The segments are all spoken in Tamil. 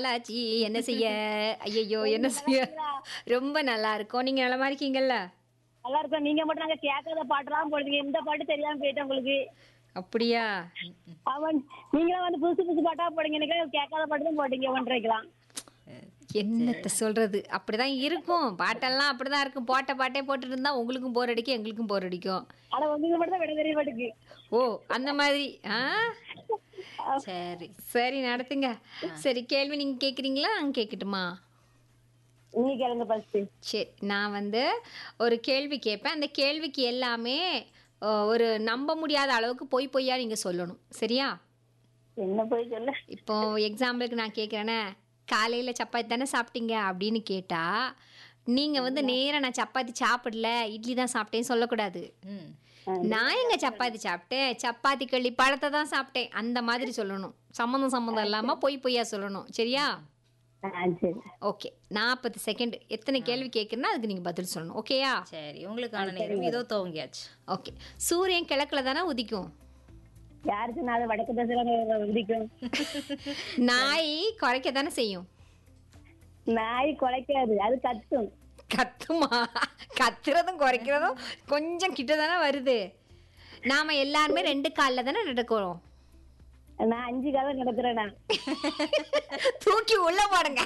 ஆச்சி என்ன செய்ய ஐயையோ என்ன செய்ய ரொம்ப நல்லா இருக்கும் நீங்க நலமா இருக்கீங்கல்ல நல்லா இருக்கும் நீங்க மட்டும் நாங்க கேட்காத பாட்டெல்லாம் போடுறீங்க இந்த பாட்டு தெரியாம போயிட்டேன் உங்களுக்கு அப்படியா அவன் நீங்களும் வந்து புதுசு புதுசு பாட்டா போடுங்க எனக்கு கேட்காத பாட்டு தான் போட்டீங்க ஒன்றரைக்கலாம் என்னத்த சொல்றது அப்படிதான் இருக்கும் பாட்டெல்லாம் அப்படிதான் இருக்கும் போட்ட பாட்டே போட்டுட்டு இருந்தா உங்களுக்கும் போர் அடிக்கும் எங்களுக்கும் போர் அடிக்கும் ஆனா உங்களுக்கு மட்டும் தான் விட தெரிய மாட்டுக்கு ஓ அந்த மாதிரி ஆ சரி சரி நடத்துங்க சரி கேள்வி நீங்க கேக்குறீங்களா நான் கேட்கட்டுமா நீங்க கேளுங்க ஃபர்ஸ்ட் சரி நான் வந்து ஒரு கேள்வி கேட்பேன் அந்த கேள்விக்கு எல்லாமே அஹ், ஒரு நம்ப முடியாத அளவுக்கு பொய் பொய்யா நீங்க சொல்லணும் சரியா என்ன போய் சொல்ல இப்போ எக்ஸாம்பிளுக்கு நான் கேட்குறேனே காலையில் சப்பாத்தி தானே சாப்பிட்டீங்க அப்படின்னு கேட்டால் நீங்கள் வந்து நேராக நான் சப்பாத்தி சாப்பிடல இட்லி தான் சாப்பிட்டேன்னு சொல்லக்கூடாது ம் நான் எங்க சப்பாத்தி சாப்பிட்டேன் சப்பாத்தி கள்ளி பழத்தை தான் சாப்பிட்டேன் அந்த மாதிரி சொல்லணும் சம்மந்தம் சம்மந்தம் இல்லாமல் பொய் பொய்யா சொல்லணும் சரியா ஆ சரி ஓகே நாற்பது செகண்ட் எத்தனை கேள்வி கேட்குறேன்னா அதுக்கு நீங்கள் பதில் சொல்லணும் ஓகேயா சரி உங்களுக்கான நேரம் இதோ துவங்கியாச்சு ஓகே சூரியன் கிழக்குல தானே உதிக்கும் யாரு சொன்னா அது வடக்கு தசையில உதிக்கும் நாய் குறைக்க தானே செய்யும் நாய் குலைக்காது அது கத்தும் கத்துமா கத்துறதும் குறைக்கிறதும் கொஞ்சம் கிட்ட தானே வருது நாம எல்லாருமே ரெண்டு காலில் தானே நடக்கிறோம் நான் அஞ்சு காலம் நடக்கிறேன் நான் தூக்கி உள்ள போடுங்க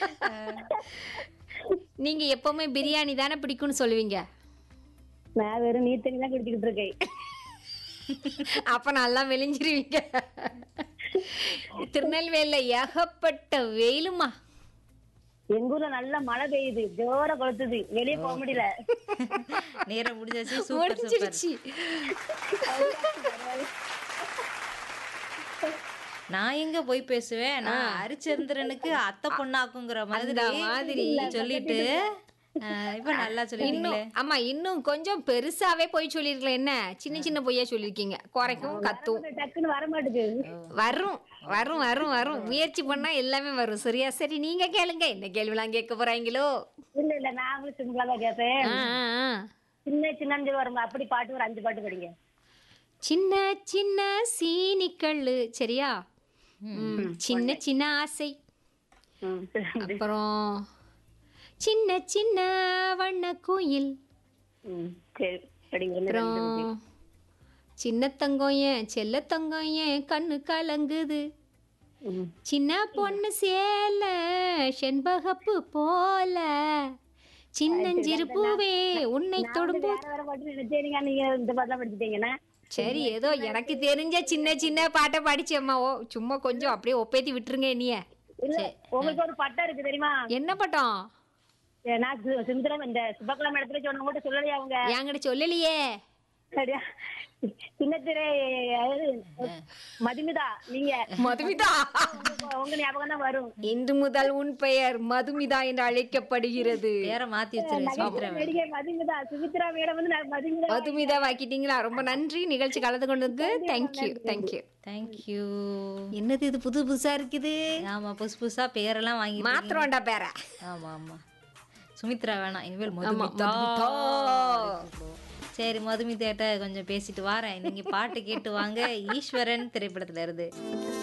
நீங்க எப்பவுமே பிரியாணி தானே பிடிக்கும்னு சொல்லுவீங்க நான் வெறும் நீர் தண்ணி தான் குடிச்சுக்கிட்டு இருக்கேன் அப்ப நல்லா மெலிஞ்சிருவீங்க திருநெல்வேலியில ஏகப்பட்ட வெயிலுமா எங்க ஊர்ல நல்ல மழை பெய்யுது ஜோர கொளுத்துது வெளியே போக முடியல நேரம் முடிஞ்சாச்சு சூப்பர் சூப்பர் முடிஞ்சிருச்சு நான் எங்க போய் பேசுவேன் நான் அரிச்சந்திரனுக்கு அத்தை பொண்ணாக்குங்கிற மாதிரி அந்த மாதிரி சொல்லிட்டு அஹ், இப்ப நல்லா சொல்லிட்டீங்களே இன்னும் ஆமா இன்னும் கொஞ்சம் பெருசாவே போய் சொல்லிருக்கலாம் என்ன சின்ன சின்ன பொய்யா சொல்லிருக்கீங்க குறைக்கும் கத்தும் டக்குன்னு வர மாட்டேங்குது வரும் வரும் வரும் வரும் முயற்சி பண்ணா எல்லாமே வரும் சரியா சரி நீங்க கேளுங்க என்ன கேள்விலாம் கேட்க போறாங்களோ இல்ல இல்ல நான் உங்களுக்கு சிம்பிளா தான் கேட்பேன் ஆ, ஆ, ஆ. சின்ன சின்ன வருங்க அப்படி பாட்டு ஒரு அஞ்சு பாட்டு படிங்க சின்ன சின்ன சீனிக்கல்லு சரியா ம், சின்ன சின்ன ஆசை ம். அப்புறம் சின்ன சின்ன வண்ண குயில் ம், சரி படிங்க ஒண்ணு, அப்புறம் ரெண்டு, மூணு. சின்ன தங்கம் ஏன் செல்ல தங்கம் ஏன் கண்ணு கலங்குது ம். சின்ன பொண்ணு சேல செண்பகப்பு போல சின்னஞ்சிறு பூவே உன்னை தொடும்போ வேற வேற பாட்டு நினைச்சேன் நீங்க நீங்க இந்த பாட்டுலாம் படிச்சுட்டீங்கன்னா சரி ஏதோ எனக்கு தெரிஞ்ச சின்ன சின்ன பாட்டை படிச்சேம்மா ஓ சும்மா கொஞ்சம் அப்படியே ஒப்பேத்தி விட்டுருங்க நீய இல்ல உங்களுக்கு ஒரு பட்டம் இருக்கு தெரியுமா என்ன பட்டம் ஏ, நான் சு- சுந்தரம் இந்த சுபக்கிழமை இடத்துல சொன்ன கூட சொல்லலையா அவங்க என்கிட்ட சொல்லலையே சரியா சின்னத்திரை அதாவது, மதுமிதா நீங்க மதுமிதா உங்க- உங்க ஞாபகம் தான் வரும் இன்று முதல் உன் பெயர் மதுமிதா என்று அழைக்கப்படுகிறது பேரை மாத்தி வச்சிருக்கேன் சுமித்ரா நடிகை மதுமிதா சுமித்ரா மேடம் வந்து நான் மதுமிதா மதுமிதா வாக்கிட்டீங்களா ரொம்ப நன்றி நிகழ்ச்சி கலந்து கொண்டதுக்கு தேங்க்யூ தேங்க்யூ தேங்க்யூ என்னது இது புது புதுசா இருக்குது ஆமா புதுசு புதுசா பேரெல்லாம் வாங்கி மாத்திரம்டா பேர ஆமா ஆமா சுமித்ரா வேணாம் இனிமேல் ஆமா, மதுமிதா மதுமிதா. சரி மதுமிதாட்ட கொஞ்சம் பேசிட்டு வாரேன் நீங்க பாட்டு கேட்டு வாங்க ஈஸ்வரன் திரைப்படத்துல இருந்து